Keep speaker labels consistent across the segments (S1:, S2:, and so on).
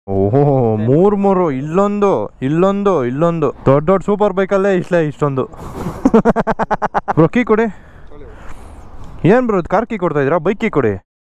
S1: ಓಹೋ ಮೂರು ಮೂರು ಇಲ್ಲೊಂದು ಇಲ್ಲೊಂದು ಇಲ್ಲೊಂದು ದೊಡ್ಡ ದೊಡ್ಡ ಸೂಪರ್ ಬೈಕಲ್ಲೇ ಇಷ್ಟೇ ಇಷ್ಟೊಂದು ಬ್ರೋ ಕೀ ಕೊಡಿ ಏನು ಬ್ರೋ ಕಾರ್ ಕೀ ಕೊಡ್ತಾ ಇದ್ದೀರಾ ಬೈಕ್ ಕೀ ಕೊಡಿ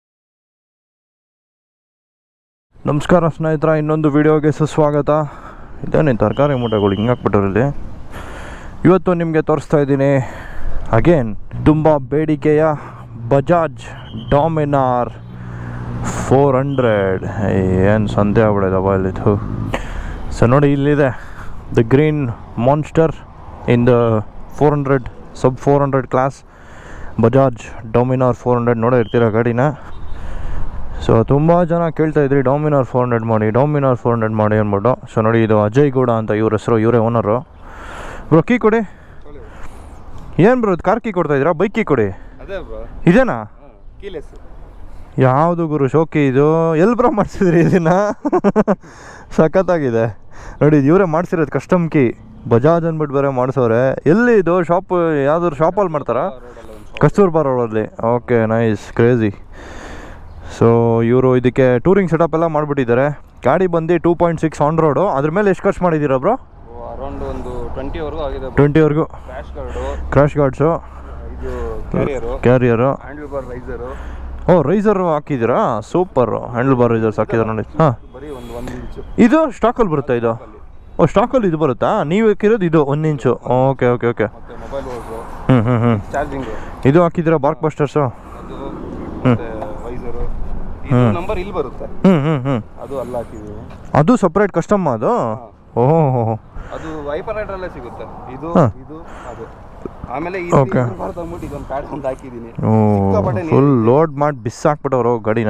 S1: ನಮಸ್ಕಾರ ಸ್ನೇಹಿತರ ಇನ್ನೊಂದು ವಿಡಿಯೋಗೆ ಸುಸ್ವಾಗತ ಇದೇನೆ ತರಕಾರಿ ಮೂಟೆಗಳು ಹಿಂಗೆ ಹಾಕ್ಬಿಟ್ಟವ್ರು ಇಲ್ಲಿ ಇವತ್ತು ನಿಮಗೆ ತೋರಿಸ್ತಾ ಇದ್ದೀನಿ ಅಗೇನ್ ತುಂಬ ಬೇಡಿಕೆಯ ಬಜಾಜ್ ಡಾಮಿನಾರ್ ಫೋರ್ ಹಂಡ್ರೆಡ್ ಏನು ಸಂತೆ ಆಗ್ಬಿಡೋದಪ್ಪ ಇಲ್ಲಿದು ಸೊ ನೋಡಿ ಇಲ್ಲಿದೆ the green monster in the four hundred sub four hundred class Bajaj Dominar four hundred ನೋಡೋ ಇರ್ತೀರ ಗಾಡಿನ ಸೊ ತುಂಬ ಜನ ಕೇಳ್ತಾ ಇದ್ರಿ ಡೊಮಿನಾರ್ ಫೋರ್ ಹಂಡ್ರೆಡ್ ಮಾಡಿ ಡೊಮಿನಾರ್ ಫೋರ್ ಹಂಡ್ರೆಡ್ ಮಾಡಿ ಅಂದ್ಬಿಟ್ಟು ಸೊ ನೋಡಿ ಇದು ಅಜಯ್ ಗೌಡ ಅಂತ ಇವ್ರ ಹೆಸರು ಇವರೇ ಓನರು ಬ್ರೋ ಕೀ ಕೊಡಿ ಏನು ಬ್ರೋ ಕಾರ್ ಕೀ ಕೊಡ್ತಾ ಇದ್ದೀರಾ ಬೈಕ್ ಕೀ ಕೊಡಿ
S2: ಅದೇ ಬ್ರೋ
S1: ಇದೇನಾ
S2: ಕೀಲೆಸ್
S1: ಯಾವುದು ಗುರು ಶೋಕಿ ಇದು ಎಲ್ಲಿ ಬ್ರೋ ಮಾಡಿಸಿದ್ರಿ ಇದನ್ನ ಸಖತ್ತಾಗಿದೆ ನೋಡಿ ಇವರೇ ಮಾಡಿಸಿರೋದು ಕಸ್ಟಮ್ ಕೀ ಬಜಾಜ್ ಅಂದ್ಬಿಟ್ಟು ಬೇರೆ ಮಾಡಿಸೋರೆ ಎಲ್ಲಿ ಇದು ಶಾಪ್ ಯಾವ್ದಾದ್ರು ಶಾಪಲ್ಲಿ ಮಾಡ್ತಾರಾ
S2: ರೋಡಲ್ಲಿ ಒಂದು
S1: ಕಸ್ತೂರ್ಬಾ ರೋಡಲ್ಲಿ ಓಕೆ ನೈಸ್ ಕ್ರೇಜಿ ಸೊ ಇವರು ಇದಕ್ಕೆ ಟೂರಿಂಗ್ ಸೆಟಪ್ ಎಲ್ಲ ಮಾಡಿಬಿಟ್ಟಿದ್ದಾರೆ ಗಾಡಿ ಬಂದು two point six on road ಅದ್ರ ಮೇಲೆ ಎಷ್ಟು ಖರ್ಚು ಮಾಡಿದ್ದೀರಾ ಬ್ರೋ
S2: ಅರೌಂಡ್ ಒಂದು ಟ್ವೆಂಟಿವರೆಗೂ ಆಗಿದೆ
S1: ಟ್ವೆಂಟಿವರೆಗೂ
S2: ಕ್ರ್ಯಾಶ್ ಕಾರ್ಡು
S1: ಕ್ರಾಶ್ ಗಾರ್ಡ್ಸು
S2: ಇದು carrier
S1: carrier
S2: handle bar riser
S1: ಓ ರೈಸರ್ ಹಾಕಿದ್ದೀರಾ ಸೂಪರು ಹ್ಯಾಂಡಲ್ ಬಾರ್ ರೈಸರ್ಸ್ ಹಾಕಿದ್ದಾರೆ ನೋಡಿ ಹಾಂ
S2: ಬರೀ ಒಂದು ಒಂದು ಇಂಚು
S1: ಇದು ಸ್ಟಾಕಲ್ಲಿ ಬರುತ್ತಾ ಇದು ಓ ಸ್ಟಾಕಲ್ಲಿ ಇದು ಬರುತ್ತಾ ನೀವು ಹಾಕಿರೋದು ಇದು ಒಂದು ಇಂಚು ಓಕೆ ಓಕೆ ಓಕೆ
S2: ಮತ್ತೆ ಮೊಬೈಲ್ ಹೋಗು
S1: ಹ್ಞೂ ಹ್ಞೂ ಹ್ಞೂ
S2: ಚಾರ್ಜಿಂಗು
S1: ಇದು ಹಾಕಿದ್ದೀರಾ ಬಾರ್ಕ್ ಬಸ್ಟರ್ಸು
S2: ಅದು ಮತ್ತೆ ವೈಸರು ಇದು ನಂಬರ್ ಇಲ್ಲಿ ಬರುತ್ತೆ
S1: ಹ್ಞೂ ಹ್ಞೂ ಹ್ಞೂ
S2: ಅದು ಅಲ್ಲ ಹಾಕಿದ್ದೀವಿ
S1: ಅದು ಸಪ್ರೇಟ್ ಕಸ್ಟಮ್ ಅದು ಓಹೋ ಹೋ ಹೋ
S2: ಅದು ವೈಪರ್ ರೈಡ್ರಲ್ಲೇ ಸಿಗುತ್ತೆ ಇದು
S1: ಹಾ.
S2: ಇದು ಅದು ಆಮೇಲೆ
S1: Okay.
S2: ಅಂದ್ಬಿಟ್ಟು ಇದೊಂದು ಪ್ಯಾಡ್ ಒಂದು ಹಾಕಿದ್ದೀನಿ
S1: ಓ
S2: ಸಿಕ್ಕಾಪಟ್ಟೆ ನೀರು
S1: ಫುಲ್ ಲೋಡ್ ಮಾಡಿ ಬಿಸಾಕ್ಬಿಟ್ಟವ್ರು ಗಾಡಿನ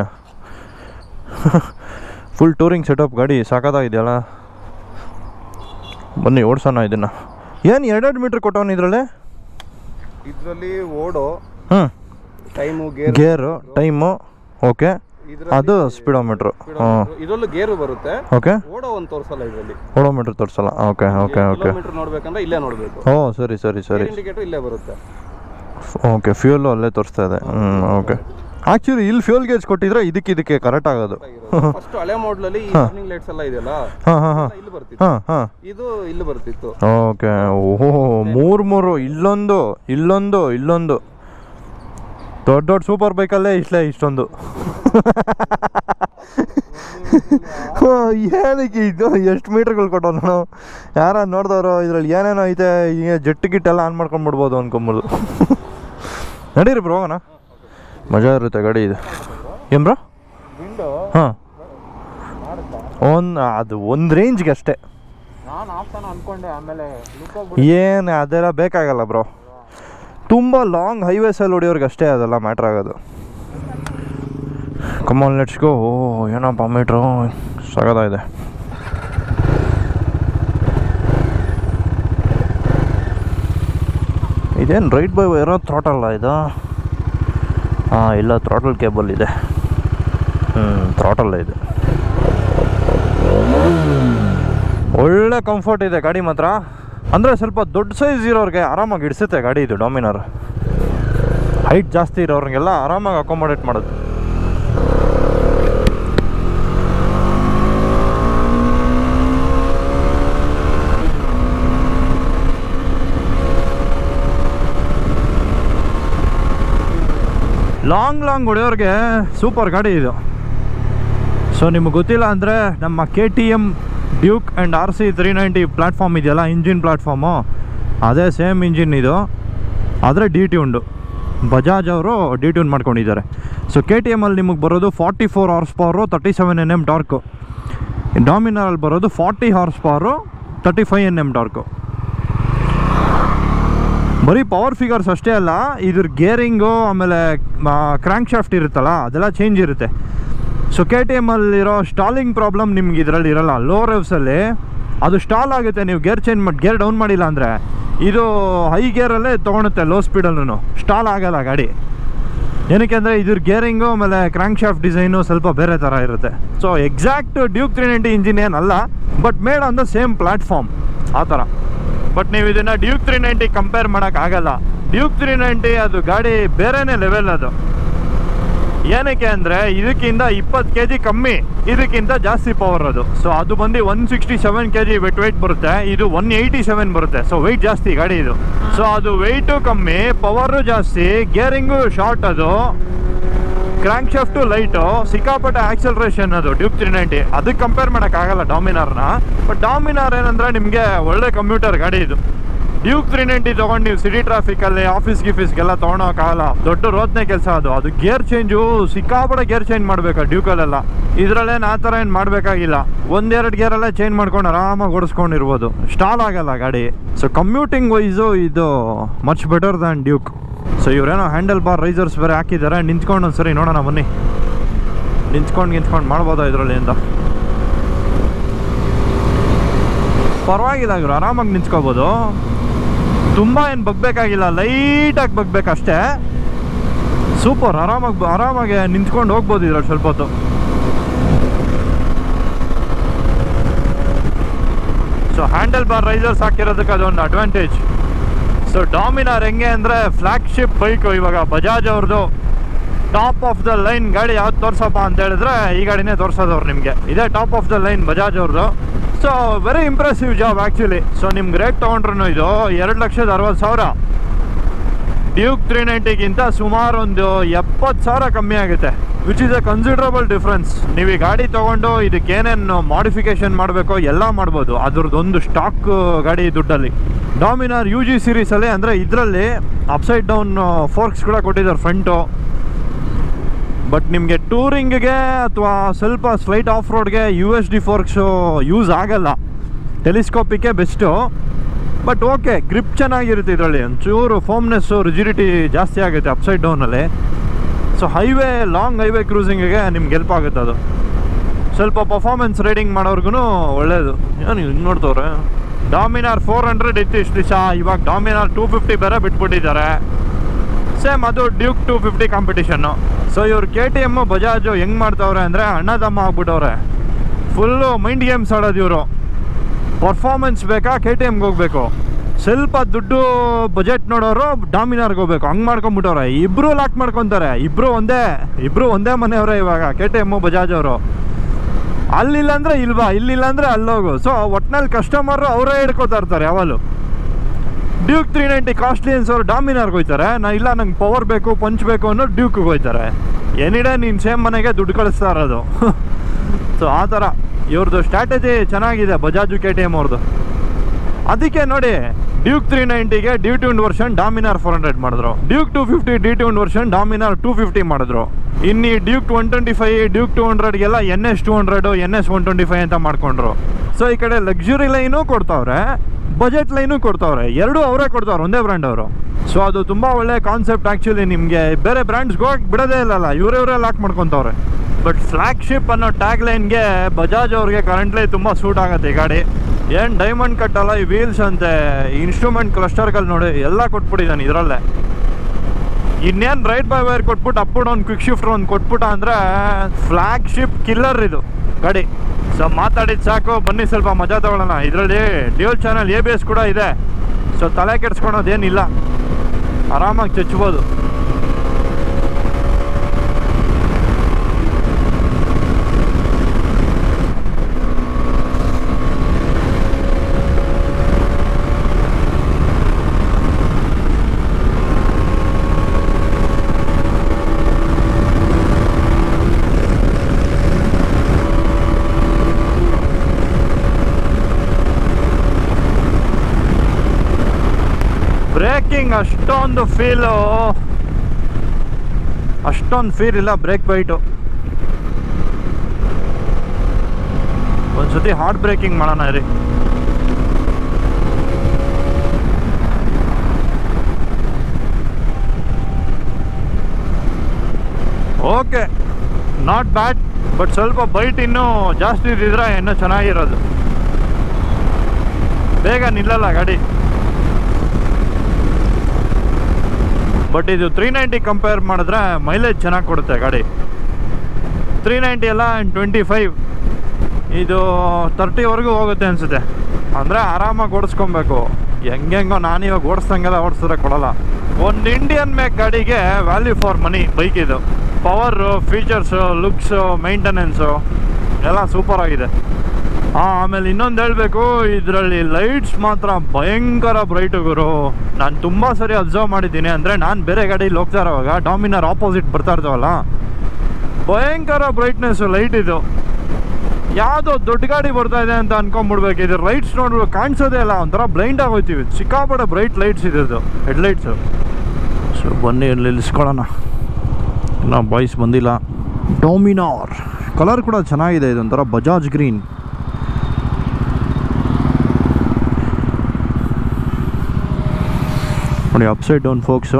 S1: ಫುಲ್ ಟೂರಿಂಗ್ ಸೆಟಪ್ ಗಾಡಿ ಸಾಕಾಗಿದೆಯಲ್ಲ ಬನ್ನಿ ಓಡ್ಸೋಣ ಇದನ್ನು ಏನು ಎರಡೆರಡು ಮೀಟ್ರ್ ಕೊಟ್ಟವನು ಇದರಲ್ಲಿ
S2: ಇದರಲ್ಲಿ ಓಡೋ
S1: ಹ್ಞೂ
S2: time gear
S1: gear time okay
S2: ಇದ್ರಲ್ಲಿ
S1: ಅದು ಸ್ಪೀಡೋಮೀಟ್ರು ಹ್ಞೂ
S2: ಇದರಲ್ಲೂ ಗೇರು ಬರುತ್ತೆ
S1: ಓಕೆ
S2: ಓಡೋ ಒಂದು ತೋರಿಸಲ್ಲ ಇದರಲ್ಲಿ
S1: ಓಡೋಮೀಟ್ರ್ ತೋರಿಸಲ್ಲ ಓಕೆ ಓಕೆ ಓಕೆ
S2: ಕಿಲೋಮೀಟರ್ ನೋಡ್ಬೇಕಂದ್ರೆ ಇಲ್ಲೇ ನೋಡಬೇಕು
S1: ಓ ಸರಿ ಸರಿ ಸರಿ
S2: ಇಂಡಿಕೇಟರ್ ಇಲ್ಲೇ ಬರುತ್ತೆ
S1: ಓಕೆ ಫ್ಯೂಲು ಅಲ್ಲೇ ತೋರಿಸ್ತಾ ಇದೆ ಹ್ಞೂ ಓಕೆ ಆ್ಯಕ್ಚುಲಿ ಇಲ್ಲಿ ಫ್ಯೂಲ್ ಗೇಜ್ ಕೊಟ್ಟಿದ್ರೆ ಇದಕ್ಕೆ ಇದಕ್ಕೆ ಕರೆಕ್ಟ್ ಆಗೋದು
S2: ಫಸ್ಟ್ ಹಳೆ ಮಾಡಲಲ್ಲಿ ಈ ಟರ್ನಿಂಗ್ ಲೈಟ್ಸ್ ಎಲ್ಲ ಇದೆಯಲ್ಲ
S1: ಹಾಂ ಹಾಂ ಹಾಂ
S2: ಎಲ್ಲ ಇಲ್ಲಿ ಬರ್ತಿತ್ತು
S1: ಹಾಂ ಹಾಂ
S2: ಇದು ಇಲ್ಲಿ ಬರ್ತಿತ್ತು
S1: ಓಕೆ ಓಹೋ ಮೂರು ಮೂರು ಇಲ್ಲೊಂದು ಇಲ್ಲೊಂದು ಇಲ್ಲೊಂದು ದೊಡ್ಡ ದೊಡ್ಡ ಸೂಪರ್ ಬೈಕಲ್ಲೇ ಇಷ್ಟೇ ಇಷ್ಟೊಂದು ಹೋ, ಏನಕ್ಕೆ ಇದು ಎಷ್ಟು ಮೀಟ್ರ್ಗಳು ಕೊಟ್ಟೋ ನಾನು ಯಾರ ನೋಡಿದವರು ಇದ್ರಲ್ಲಿ ಏನೇನೋ ಐತೆ ಈಗ ಜೆಟ್ ಗಿಟ್ ಎಲ್ಲ ಆನ್ ಮಾಡ್ಕೊಂಡ್ಬಿಡ್ಬೋದು ಅನ್ಕೊಂಬೋದು ನಡೀರಿ ಬ್ರೋ ಹೋಗೋಣ ಮಜಾ ಇರುತ್ತೆ ಗಾಡಿ ಇದು ಏನು ಬ್ರೋ
S2: ವಿಂಡೋ
S1: ಹಾಂ ಒಂದು ಅದು ಒಂದು ರೇಂಜ್ಗೆ ಅಷ್ಟೇ
S2: ನಾನು ಆಪ್ಷನ್ ಅನ್ಕೊಂಡೆ ಆಮೇಲೆ ಲುಕ್
S1: ಏನು ಅದೆಲ್ಲ ಬೇಕಾಗಲ್ಲ ಬ್ರೋ ತುಂಬ ಲಾಂಗ್ ಹೈವೇಸಲ್ಲಿ ಹೊಡಿಯೋರ್ಗೆ ಅಷ್ಟೇ ಅದೆಲ್ಲ ಮ್ಯಾಟ್ರ್ ಆಗೋದು ಕಮಾನ್ ಲೆಟ್ಸ್ ಗೋ ಓ ಏನಪ್ಪ ಮೀಟ್ರು ಇದೆ ಇದೇನು ರೈಟ್ ಬೈ ಇರೋ ಥ್ರಾಟಲ್ಲ ಇದು ಹಾಂ ಇಲ್ಲ ಥ್ರಾಟಲ್ ಕೇಬಲ್ ಇದೆ ಹ್ಞೂ ಥ್ರಾಟಲ್ಲ ಇದೆ ಒಳ್ಳೆ ಕಂಫರ್ಟ್ ಇದೆ ಗಾಡಿ ಮಾತ್ರ ಅಂದರೆ ಸ್ವಲ್ಪ ದೊಡ್ಡ ಸೈಜ್ ಇರೋರಿಗೆ ಆರಾಮಾಗಿ ಇಡಿಸುತ್ತೆ ಗಾಡಿ ಇದು ಡಾಮಿನಾರ್ ಹೈಟ್ ಜಾಸ್ತಿ ಇರೋರಿಗೆಲ್ಲ ಆರಾಮಾಗಿ ಅಕೊಮಡೇಟ್ ಮಾಡೋದು ಲಾಂಗ್ ಲಾಂಗ್ ಹೊಡೆಯೋರಿಗೆ ಸೂಪರ್ ಗಾಡಿ ಇದು ಸೊ ನಿಮಗೆ ಗೊತ್ತಿಲ್ಲ ಅಂದರೆ ನಮ್ಮ K T M Duke and R C three ninety platform ಇದೆಯಲ್ಲ ಇಂಜಿನ್ ಪ್ಲ್ಯಾಟ್ಫಾರ್ಮು ಅದೇ ಸೇಮ್ ಇಂಜಿನ್ ಇದು ಆದರೆ ಡಿ ಟ್ಯೂನ್ಡು ಬಜಾಜ್ ಅವರು ಡಿ ಟ್ಯೂನ್ ಮಾಡ್ಕೊಂಡಿದ್ದಾರೆ ಸೊ ಕೆ ಟಿ ಎಮಲ್ಲಿ ನಿಮಗೆ ಬರೋದು forty four horse power thirty seven N M torque ಡಾಮಿನಾರಲ್ಲಿ ಬರೋದು forty horse power thirty five N M torque ಬರೀ ಪವರ್ ಫಿಗರ್ಸ್ ಅಷ್ಟೇ ಅಲ್ಲ ಇದ್ರ ಗೇರಿಂಗು ಆಮೇಲೆ ಕ್ರ್ಯಾಂಕ್ ಶಾಫ್ಟ್ ಇರುತ್ತಲ್ಲ ಅದೆಲ್ಲ ಚೇಂಜ್ ಇರುತ್ತೆ ಸೊ ಕೆ ಟಿ ಎಮ್ಮಲ್ಲಿರೋ ಸ್ಟಾಲಿಂಗ್ ಪ್ರಾಬ್ಲಮ್ ನಿಮ್ಗೆ ಇದರಲ್ಲಿ ಇರಲ್ಲ ಲೋ ರೇವ್ಸಲ್ಲಿ ಅದು ಸ್ಟಾಲ್ ಆಗುತ್ತೆ ನೀವು ಗೇರ್ ಚೇಂಜ್ ಮಾಡಿ ಗೇರ್ ಡೌನ್ ಮಾಡಿಲ್ಲ ಅಂದರೆ ಇದು ಹೈ ಗೇರಲ್ಲೇ ತೊಗೊಳುತ್ತೆ ಲೋ ಸ್ಪೀಡಲ್ಲೂ ಸ್ಟಾಲ್ ಆಗಲ್ಲ ಗಾಡಿ ಏನಕ್ಕೆ ಅಂದರೆ ಇದ್ರ ಗೇರಿಂಗು ಆಮೇಲೆ ಕ್ರ್ಯಾಂಕ್ ಶಾಫ್ಟ್ ಡಿಸೈನು ಸ್ವಲ್ಪ ಬೇರೆ ಥರ ಇರುತ್ತೆ so exact Duke three ninety engine ಏನಲ್ಲ but made on the same platform ಆ ಥರ ಬಟ್ ನೀವು ಇದನ್ನು ಡ್ಯೂಕ್ ತ್ರೀ ನೈಂಟಿ ಕಂಪೇರ್ ಮಾಡೋಕ್ಕಾಗಲ್ಲ ಡ್ಯೂಕ್ ತ್ರೀ ನೈಂಟಿ ಅದು ಗಾಡಿ ಬೇರೆನೇ ಲೆವೆಲ್ ಅದು ಏನಕ್ಕೆ ಅಂದರೆ ಇದಕ್ಕಿಂತ ಇಪ್ಪತ್ತು ಕೆ ಜಿ ಕಮ್ಮಿ ಇದಕ್ಕಿಂತ ಜಾಸ್ತಿ ಪವರ್ ಅದು ಸೊ ಅದು ಬಂದು one sixty seven K G weight weight ಬರುತ್ತೆ ಇದು ಒನ್ ಏಯ್ಟಿ ಸೆವೆನ್ ಬರುತ್ತೆ ಸೊ ವೆಯ್ಟ್ ಜಾಸ್ತಿ ಗಾಡಿ ಇದು ಸೊ ಅದು ವೆಯ್ಟು ಕಮ್ಮಿ ಪವರು ಜಾಸ್ತಿ ಗೇರಿಂಗು ಶಾರ್ಟ್ ಅದು ಕ್ರ್ಯಾಂಕ್ ಶಾಫ್ಟು ಲೈಟು ಸಿಕ್ಕಾಪಟ್ಟೆ ಆಕ್ಸಲ್ರೇಷನ್ ಅದು ಡ್ಯೂಕ್ ತ್ರೀ ನೈಂಟಿ ಅದಕ್ಕೆ ಕಂಪೇರ್ ಮಾಡೋಕ್ಕಾಗಲ್ಲ ಡಾಮಿನಾರ್ನ ಬಟ್ ಡಾಮಿನಾರ್ ಏನಂದರೆ ನಿಮಗೆ ಒಳ್ಳೆ ಕಂಪ್ಯೂಟರ್ ಗಾಡಿ ಇದು ಡ್ಯೂಕ್ ತ್ರೀ ನೈಂಟಿ ತೊಗೊಂಡು ನೀವು ಸಿಟಿ ಟ್ರಾಫಿಕಲ್ಲಿ ಆಫೀಸ್ ಗಿಫೀಸ್ಗೆಲ್ಲ ತೊಗೊಳೋಕ್ಕಾಗಲ್ಲ ದೊಡ್ಡ ರೋದನೆ ಕೆಲಸ ಅದು ಅದು ಗೇರ್ ಚೇಂಜು ಸಿಕ್ಕಾಪಟ್ಟೆ ಗೇರ್ ಚೇಂಜ್ ಮಾಡಬೇಕು ಡ್ಯೂಕಲ್ಲೆಲ್ಲ ಇದರಲ್ಲೇನು ಆ ಥರ ಏನು ಮಾಡಬೇಕಾಗಿಲ್ಲ ಒಂದೆರಡು ಗೇರಲ್ಲೇ ಚೇಂಜ್ ಮಾಡ್ಕೊಂಡು ಆರಾಮಾಗಿ ಓಡಿಸ್ಕೊಂಡಿರ್ಬೋದು ಸ್ಟಾಲ್ ಆಗಲ್ಲ ಗಾಡಿ ಸೊ ಕಮ್ಯೂಟಿಂಗ್ ವೈಸು ಇದು much better than Duke so ಇವರೇನೋ ಹ್ಯಾಂಡಲ್ ಬಾರ್ ರೈಸರ್ಸ್ ಬೇರೆ ಹಾಕಿದ್ದಾರೆ ನಿಂತ್ಕೊಂಡು ಒಂದ್ಸರಿ ನೋಡೋಣ ಬನ್ನಿ ನಿಂತ್ಕೊಂಡು ನಿಂತ್ಕೊಂಡು ಮಾಡ್ಬೋದಾ ಇದರಲ್ಲಿ ಅಂತ ಪರವಾಗಿಲ್ಲ ಇವರು ಆರಾಮಾಗಿ ನಿಂತ್ಕೋಬೋದು ತುಂಬ ಏನು ಬಗ್ಬೇಕಾಗಿಲ್ಲ ಲೈಟಾಗಿ ಬಗ್ಬೇಕಷ್ಟೇ ಸೂಪರ್ ಆರಾಮಾಗಿ ಆರಾಮಾಗಿ ನಿಂತ್ಕೊಂಡು ಹೋಗ್ಬೋದು ಇದ್ರಲ್ಲಿ ಸ್ವಲ್ಪ ಹೊತ್ತು ಸೊ ಹ್ಯಾಂಡಲ್ ಬಾರ್ ರೈಸರ್ಸ್ ಹಾಕಿರೋದಕ್ಕೆ ಅದೊಂದು ಅಡ್ವಾಂಟೇಜ್ ಸೊ ಡಾಮಿನಾರ್ ಹೆಂಗೆ ಅಂದರೆ ಫ್ಲ್ಯಾಗ್ಶಿಪ್ ಬೈಕು ಇವಾಗ ಬಜಾಜ್ ಅವ್ರದ್ದು ಟಾಪ್ ಆಫ್ ದ ಲೈನ್ ಗಾಡಿ ಯಾವ್ದು ತೋರ್ಸಪ್ಪ ಅಂತ ಹೇಳಿದ್ರೆ ಈ ಗಾಡಿನೇ ತೋರ್ಸೋದವ್ರು ನಿಮಗೆ ಇದೇ top of the line Bajaj ಅವ್ರದ್ದು so very impressive job actually so ನಿಮ್ಗೆ ರೇಟ್ ತೊಗೊಂಡ್ರು ಇದು ಎರಡು ಲಕ್ಷದ ಅರವತ್ತು ಸಾವಿರ ಡ್ಯೂಕ್ ತ್ರೀ ನೈಂಟಿಗಿಂತ ಸುಮಾರು ಒಂದು ಎಪ್ಪತ್ತು ಸಾವಿರ ಕಮ್ಮಿ ಆಗುತ್ತೆ which is a considerable difference ನೀವು ಈ ಗಾಡಿ ತೊಗೊಂಡು ಇದಕ್ಕೆ ಏನೇನು ಮಾಡಿಫಿಕೇಶನ್ ಮಾಡಬೇಕೋ ಎಲ್ಲ ಮಾಡ್ಬೋದು ಅದ್ರದ್ದೊಂದು ಸ್ಟಾಕ್ ಗಾಡಿ ದುಡ್ಡಲ್ಲಿ ಡಾಮಿನಾರ್ ಯು ಜಿ ಸೀರೀಸಲ್ಲಿ ಅಂದರೆ ಇದರಲ್ಲಿ ಅಪ್ಸೈಡ್ ಡೌನ್ ಫೋರ್ಕ್ಸ್ ಕೂಡ ಕೊಟ್ಟಿದ್ದಾರೆ ಫ್ರಂಟು ಬಟ್ ನಿಮಗೆ ಟೂರಿಂಗ್ಗೆ ಅಥವಾ ಸ್ವಲ್ಪ ಸ್ಲೈಟ್ ಆಫ್ ರೋಡ್ಗೆ U S D forks use ಆಗಲ್ಲ ಟೆಲಿಸ್ಕೋಪಿಕ್ಕೆ ಬೆಸ್ಟು ಬಟ್ ಓಕೆ ಗ್ರಿಪ್ ಚೆನ್ನಾಗಿರುತ್ತೆ ಇದರಲ್ಲಿ ಒಂಚೂರು ಫೋಮ್ನೆಸ್ಸು ರಿಜಿಡಿಟಿ ಜಾಸ್ತಿ ಆಗುತ್ತೆ ಅಪ್ಸೈಡ್ ಡೌನಲ್ಲಿ ಸೊ ಹೈವೇ ಲಾಂಗ್ ಹೈವೇ ಕ್ರೂಸಿಂಗಿಗೆ ನಿಮ್ಗೆ ಹೆಲ್ಪ್ ಆಗುತ್ತೆ ಅದು ಸ್ವಲ್ಪ ಪರ್ಫಾರ್ಮೆನ್ಸ್ ರೈಡಿಂಗ್ ಮಾಡೋರ್ಗು ಒಳ್ಳೇದು ಏನು ಹಿಂಗೆ ನೋಡ್ತವ್ರೆ ಡಾಮಿನಾರ್ ಫೋರ್ ಹಂಡ್ರೆಡ್ ಇತ್ತು ಇಷ್ಟು ದಿವಸ ಇವಾಗ ಡಾಮಿನಾರ್ ಟೂ ಫಿಫ್ಟಿ ಬೇರೆ ಬಿಟ್ಬಿಟ್ಟಿದ್ದಾರೆ ಸೇಮ್ ಅದು Duke two fifty competition so ಇವ್ರು ಕೆ ಟಿ ಎಮ್ಮು ಬಜಾಜು ಹೆಂಗೆ ಮಾಡ್ತಾವ್ರೆ ಅಂದರೆ ಅಣ್ಣ ತಮ್ಮ ಆಗ್ಬಿಟ್ಟವ್ರೆ ಫುಲ್ಲು ಮೈಂಡ್ ಗೇಮ್ಸ್ ಆಡೋದು ಇವರು ಪರ್ಫಾರ್ಮೆನ್ಸ್ ಬೇಕಾ ಕೆ ಟಿ ಎಮ್ಗೆ ಹೋಗ್ಬೇಕು ಸ್ವಲ್ಪ ದುಡ್ಡು ಬಜೆಟ್ ನೋಡೋರು ಡಾಮಿನಾರ್ಗೆ ಹೋಗ್ಬೇಕು ಹಂಗೆ ಮಾಡ್ಕೊಂಬಿಟ್ಟವ್ರೆ ಇಬ್ಬರು ಲಾಕ್ ಮಾಡ್ಕೊತಾರೆ ಇಬ್ಬರು ಒಂದೇ ಇಬ್ಬರು ಒಂದೇ ಮನೆಯವರೇ ಇವಾಗ ಕೆ ಟಿ ಎಮ್ಮು ಬಜಾಜ್ ಅವರು ಅಲ್ಲಿಲ್ಲ ಅಂದರೆ ಇಲ್ವಾ ಇಲ್ಲಿಲ್ಲ ಅಂದರೆ ಅಲ್ಲೋಗು ಸೊ ಒಟ್ನಲ್ಲಿ ಕಸ್ಟಮರು ಅವರೇ ಹಿಡ್ಕೋತಾ ಇರ್ತಾರೆ ಯಾವಾಗಲೂ ಡ್ಯೂಕ್ ತ್ರೀ ನೈಂಟಿ ಕಾಸ್ಟ್ಲಿ ಅನ್ಸೋರು ಡಾಮಿನಾರ್ಗೆ ಹೋಯ್ತಾರೆ ನಾ ಇಲ್ಲ ನಂಗೆ ಪವರ್ ಬೇಕು ಪಂಚ್ ಬೇಕು ಅನ್ನೋ ಡ್ಯೂಕ್ಗೆ ಹೋಯ್ತಾರೆ ಎನಿಡೇ ನೀನು ಸೇಮ್ ಮನೆಗೆ ದುಡ್ಡು ಕಳಿಸ್ತಾ ಇರೋದು ಸೊ ಆ ಥರ ಇವ್ರದ್ದು ಸ್ಟ್ರಾಟಜಿ ಚೆನ್ನಾಗಿದೆ ಬಜಾಜು ಕೆ ಟಿ ಎಮ್ ಅವ್ರದ್ದು ಅದಕ್ಕೆ ನೋಡಿ ಡ್ಯೂಕ್ ತ್ರೀ ನೈಂಟಿಗೆ detune version Dominar four hundred ಮಾಡಿದ್ರು Duke two fifty detune version Dominar two fifty ಮಾಡಿದ್ರು ಇನ್ನು Duke one twenty five Duke two ಹಂಡ್ರೆಡ್ಗೆಲ್ಲ N S two hundred N S one twenty five ಅಂತ ಮಾಡ್ಕೊಂಡ್ರು so ಈ ಕಡೆ luxury line ಕೊಡ್ತಾವ್ರೆ budget line ಕೊಡ್ತಾವ್ರೆ ಎರಡೂ ಅವರೇ ಕೊಡ್ತಾವ್ರೆ ಒಂದೇ ಬ್ರ್ಯಾಂಡ್ ಅವರು ಸೊ ಅದು ತುಂಬ ಒಳ್ಳೆ ಕಾನ್ಸೆಪ್ಟ್ ಆ್ಯಕ್ಚುಲಿ ನಿಮಗೆ ಬೇರೆ ಬ್ರ್ಯಾಂಡ್ಸ್ಗೆ ಹೋಗಿ ಬಿಡೋದೇ ಇಲ್ಲಲ್ಲ ಇವರೇ ಇವರೇ ಲಾಕ್ ಮಾಡ್ಕೊತವ್ರೆ ಬಟ್ ಫ್ಲ್ಯಾಗ್ಶಿಪ್ ಅನ್ನೋ ಟ್ಯಾಗ್ ಲೈನ್ಗೆ ಬಜಾಜ್ ಅವ್ರಿಗೆ ಕರೆಂಟ್ಲಿ ತುಂಬ ಸೂಟ್ ಆಗುತ್ತೆ ಈ ಗಾಡಿ ಏನು ಡೈಮಂಡ್ ಕಟ್ಟಲ್ಲ ಈ ವೀಲ್ಸ್ ಅಂತೆ ಇನ್ಸ್ಟ್ರೂಮೆಂಟ್ ಕ್ಲಸ್ಟರ್ಗಳು ನೋಡಿ ಎಲ್ಲ ಕೊಟ್ಬಿಟ್ಟಿದ್ದಾನೆ ಇದರಲ್ಲೇ ಇನ್ನೇನು ರೈಟ್ ಬೈ ವೈರ್ ಕೊಟ್ಬಿಟ್ಟು ಅಪ್ ಡೌನ್ ಕ್ವಿಕ್ ಶಿಫ್ಟರ್ ಒಂದು ಕೊಟ್ಬಿಟ್ಟ ಅಂದರೆ ಫ್ಲ್ಯಾಗ್ಶಿಪ್ ಕಿಲ್ಲರ್ ಇದು ಗಾಡಿ ಸೊ ಮಾತಾಡಿದ ಸಾಕು ಬನ್ನಿ ಸ್ವಲ್ಪ ಮಜಾ ತಗೊಳ್ಳೋಣ ಇದರಲ್ಲಿ dual channel A B S ಕೂಡ ಇದೆ ಸೊ ತಲೆ ಕೆಡ್ಸ್ಕೊಳೋದೇನಿಲ್ಲ ಆರಾಮಾಗಿ ಚಚ್ಬೋದು ಬ್ರೇಕಿಂಗ್ ಅಷ್ಟೊಂದು ಫೀಲು ಅಷ್ಟೊಂದು ಫೀಲ್ ಇಲ್ಲ ಬ್ರೇಕ್ ಬೈಟು ಒಂದ್ಸತಿ ಹಾರ್ಡ್ ಬ್ರೇಕಿಂಗ್ ಮಾಡೋಣ ರೀ ಓಕೆ ನಾಟ್ ಬ್ಯಾಡ್ ಬಟ್ ಸ್ವಲ್ಪ ಬೈಟ್ ಇನ್ನೂ ಜಾಸ್ತಿ ಇದ್ದಿದ್ರೆ ಇನ್ನೂ ಚೆನ್ನಾಗಿರೋದು ಬೇಗ ನಿಲ್ಲಲ್ಲ ಗಾಡಿ ಬಟ್ ಇದು ತ್ರೀ ನೈಂಟಿ ಕಂಪೇರ್ ಮಾಡಿದ್ರೆ ಮೈಲೇಜ್ ಚೆನ್ನಾಗಿ ಕೊಡುತ್ತೆ ಗಾಡಿ ತ್ರೀ ನೈಂಟಿ ಎಲ್ಲ ಟ್ವೆಂಟಿ ಫೈವ್ ಇದು ತರ್ಟಿವರೆಗೂ ಹೋಗುತ್ತೆ ಅನಿಸುತ್ತೆ ಅಂದರೆ ಆರಾಮಾಗಿ ಓಡಿಸ್ಕೊಬೇಕು ಹೆಂಗೆಂಗೋ ನಾನು ಇವಾಗ ಓಡಿಸ್ದಂಗೆಲ್ಲ ಓಡಿಸಿದ್ರೆ ಕೊಡಲ್ಲ ಒಂದು ಇಂಡಿಯನ್ ಮೇಕ್ ಗಾಡಿಗೆ ವ್ಯಾಲ್ಯೂ ಫಾರ್ ಮನಿ ಬೈಕ್ ಇದು ಪವರು ಫೀಚರ್ಸು ಲುಕ್ಸು ಮೈಂಟೆನೆನ್ಸು ಎಲ್ಲ ಸೂಪರ್ ಆಗಿದೆ ಹಾಂ ಆಮೇಲೆ ಇನ್ನೊಂದು ಹೇಳಬೇಕು ಇದರಲ್ಲಿ ಲೈಟ್ಸ್ ಮಾತ್ರ ಭಯಂಕರ ಬ್ರೈಟ್ ಗುರು ನಾನು ತುಂಬ ಸರಿ ಅಬ್ಸರ್ವ್ ಮಾಡಿದ್ದೀನಿ ಅಂದರೆ ನಾನು ಬೇರೆ ಗಾಡೀಲಿ ಹೋಗ್ತಾ ಇರೋವಾಗ ಡಾಮಿನರ್ ಆಪೋಸಿಟ್ ಬರ್ತಾ ಇರ್ತಾವಲ್ಲ ಭಯಂಕರ ಬ್ರೈಟ್ನೆಸ್ ಲೈಟ್ ಇದು ಯಾವುದೋ ದೊಡ್ಡ ಗಾಡಿ ಬರ್ತಾ ಇದೆ ಅಂತ ಅನ್ಕೊಂಡ್ಬಿಡ್ಬೇಕು ಇದು ಲೈಟ್ಸ್ ನೋಡ್ಬೇಕು ಕಾಣಿಸೋದೇ ಇಲ್ಲ ಒಂಥರ ಬ್ಲೈಂಡ್ ಆಗೋಯ್ತೀವಿ ಸಿಕ್ಕಾಪಟ್ಟೆ ಬ್ರೈಟ್ ಲೈಟ್ಸ್ ಇದ್ರದ್ದು ಹೆಡ್ಲೈಟ್ಸು ಸೊ ಬನ್ನಿ ಇಲ್ಲಿ ನಿಲ್ಲಿಸ್ಕೊಳ್ಳೋಣ ಇನ್ನೂ ಬಾಯ್ಸ್ ಬಂದಿಲ್ಲ ಡೊಮಿನಾರ್ ಕಲರ್ ಕೂಡ ಚೆನ್ನಾಗಿದೆ ಇದೊಂಥರ ಬಜಾಜ್ ಗ್ರೀನ್ ನೋಡಿ ಅಪ್ಸೈಡ್ ಡೌನ್ ಫೋಕ್ಸು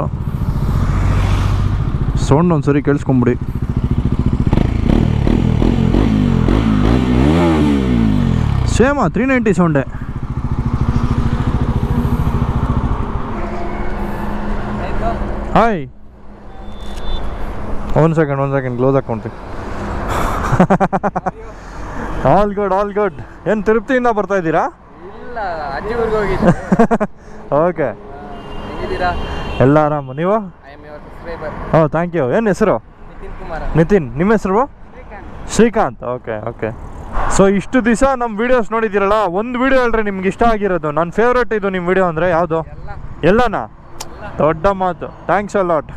S1: ಸೌಂಡ್ ಒಂದ್ಸರಿ ಕೇಳಿಸ್ಕೊಂಬಿಡಿ ಸೇಮಾ ತ್ರೀ ನೈಂಟಿ ಸೌಂಡೆ hi one second one second close ಹಾಕೊಂಡ್ರಿ ಆಲ್ ಗುಡ್ ಆಲ್ ಗುಡ್ ಏನು ತಿರುಪತಿಯಿಂದ ಬರ್ತಾ ಇದ್ದೀರಾ
S3: ಇಲ್ಲ ಅಜ್ಜಿ ಊರಿಗೆ ಹೋಗಿದ್ದೆ
S1: ಓಕೆ
S3: ಹೇಗಿದ್ದೀರಾ
S1: ಎಲ್ಲ ಆರಾಮು ನೀವು
S3: I am your subscriber
S1: oh thank you ಏನು ಹೆಸರು
S3: ನಿತಿನ್ ಕುಮಾರ್
S1: ನಿತಿನ್ ನಿಮ್ಮ ಹೆಸರು ಶ್ರೀಕಾಂತ್ ಓಕೆ ಓಕೆ ಸೊ ಇಷ್ಟು ದಿವಸ ನಮ್ಮ ವೀಡಿಯೋಸ್ ನೋಡಿದ್ದೀರಲ್ಲ ಒಂದು ವೀಡಿಯೋ ಹೇಳ್ರಿ ನಿಮ್ಗೆ ಇಷ್ಟ ಆಗಿರೋದು ನನ್ನ ಫೇವ್ರೇಟ್ ಇದು ನಿಮ್ಮ ವೀಡಿಯೋ ಅಂದರೆ ಯಾವುದು
S3: ಎಲ್ಲ
S1: ಎಲ್ಲನಾ ದೊಡ್ಡ ಮಾತು ಥ್ಯಾಂಕ್ಸ್ ಅ ಲಾಟ್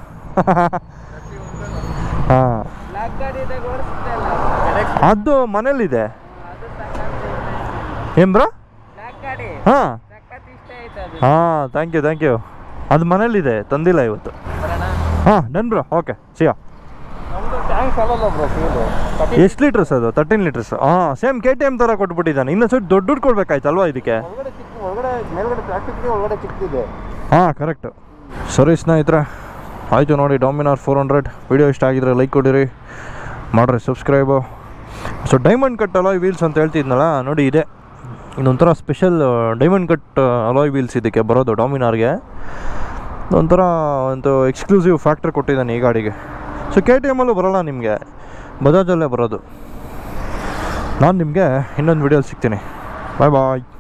S1: ಹಾಂ
S3: ಬ್ಲ್ಯಾಕ್ ಗಾಡಿ ಇದ್ದಾಗ ಓಡಿಸುತ್ತೆ ಅಲ್ಲ
S1: ಅದು ಮನೇಲಿದೆ
S3: ಅದು ಸಖತ್
S1: ಏನ್ ಬ್ರೋ
S3: ಬ್ಲ್ಯಾಕ್ ಗಾಡಿ
S1: ಹಾಂ
S3: ಸಖತ್ ಇಷ್ಟ ಆಯ್ತು ಅದು
S1: ಹಾಂ ಥ್ಯಾಂಕ್ ಯು ಥ್ಯಾಂಕ್ ಯು ಅದು ಮನೇಲಿದೆ ತಂದಿಲ್ಲ ಇವತ್ತು
S3: ಬರೋಣ
S1: ಹಾಂ ಡನ್ ಬ್ರೋ ಓಕೆ ಸಿಯಾ
S3: ನಮ್ದು ಟ್ಯಾಂಕ್ಸ್ ಅಲ್ಲಲ್ಲ ಬ್ರೋ ಫ್ಯೂಲು
S1: ಎಷ್ಟು ಲೀಟ್ರಸ್ ಅದು ತರ್ಟೀನ್ ಲೀಟ್ರಸ್ ಹಾಂ ಸೇಮ್ ಕೆ ಟಿ ಎಮ್ ಥರ ಕೊಟ್ಬಿಟ್ಟಿದ್ದಾನೆ ಇನ್ನೊಂದು ಸ್ವಲ್ಪ ದೊಡ್ಡ ದುಡ್ಡು ಕೊಡ್ಬೇಕಾಯ್ತಲ್ವಾ ಇದಕ್ಕೆ
S2: ಒಳಗಡೆ ಚಿಕ್ಕ ಒಳಗಡೆ ಮೇಲ್ಗಡೆ ಪ್ಲಾಸ್ಟಿಕ್ ಒಳಗಡೆ ಚಿಕ್ಕದಿದೆ
S1: ಹಾಂ ಕರೆಕ್ಟು ಸರಿ ಸ್ನೇಹಿತರೆ ಆಯಿತು ನೋಡಿ ಡಾಮಿನಾರ್ ಫೋರ್ ಹಂಡ್ರೆಡ್ ವಿಡಿಯೋ ಇಷ್ಟ ಆಗಿದ್ರೆ ಲೈಕ್ ಕೊಡಿರಿ ಮಾಡಿರಿ subscribe so diamond cut alloy wheels ಅಂತ ಹೇಳ್ತಿದ್ನಲ್ಲ ನೋಡಿ ಇದೆ ಇದೊಂಥರ special diamond cut alloy wheels ಇದಕ್ಕೆ ಬರೋದು ಡಾಮಿನಾರ್ಗೆ ಒಂಥರ ಒಂದು ಎಕ್ಸ್ಕ್ಲೂಸಿವ್ ಫ್ಯಾಕ್ಟ್ರಿ ಕೊಟ್ಟಿದ್ದಾನೆ ಈ ಗಾಡಿಗೆ ಸೊ ಕೆ ಟಿ ಎಮ್ಮಲ್ಲೂ ಬರೋಲ್ಲ ನಿಮಗೆ ಬಜಾಜಲ್ಲೇ ಬರೋದು ನಾನು ನಿಮಗೆ ಇನ್ನೊಂದು ವಿಡಿಯೋಲಿ ಸಿಗ್ತೀನಿ ಬಾಯ್ ಬಾಯ್